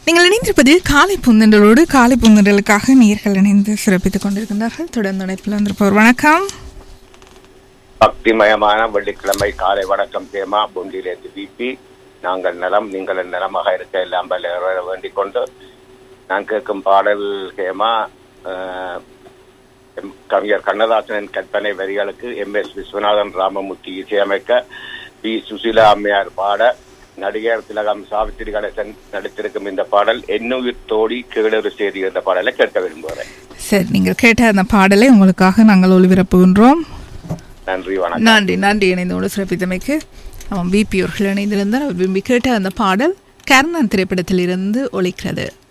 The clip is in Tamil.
நீங்கள் இணைந்திருப்பது காலை புந்தண்டலோடு காலை புந்தண்டலுக்காக நீர்கள் இணைந்து சிறப்பித்துக் கொண்டிருக்கின்றார்கள் தொடர்ந்து இணைப்பில் வந்திருப்பவர் வணக்கம் பக்திமயமான வெள்ளிக்கிழமை காலை வணக்கம் தேமா பொண்டிலேந்து பிபி நாங்கள் நலம் நீங்கள் நலமாக இருக்க எல்லாம் வல்ல இறைவனை வேண்டிக் கொண்டு நான் கேட்கும் பாடல் ஹேமா அஹ், எம் கவிஞர் கண்ணதாசனின் கற்பனை வரிகளுக்கு எம் எஸ் விஸ்வநாதன் ராமமூர்த்தி இசையமைக்க பி சுசீலா அம்மையார் பாட நடிகர் திலகம் சாவித்திரி கணேசன் நடித்திருக்கும் இந்த பாடல் என்னுயிர் தோடி கீழறு செய்தி என்ற பாடலை கேட்க விரும்புகிறேன் சரி நீங்கள் கேட்ட அந்த பாடலை உங்களுக்காக நாங்கள் ஒளிபரப்புகின்றோம் நன்றி வணக்கம் நன்றி நன்றி இணைந்தோடு சிறப்பித்தமைக்கு அவன் பிபி அவர்கள் இணைந்திருந்தார் அவர் விரும்பி கேட்ட அந்த பாடல் கர்ணன் திரைப்படத்தில் இருந்து ஒலிக்கிறது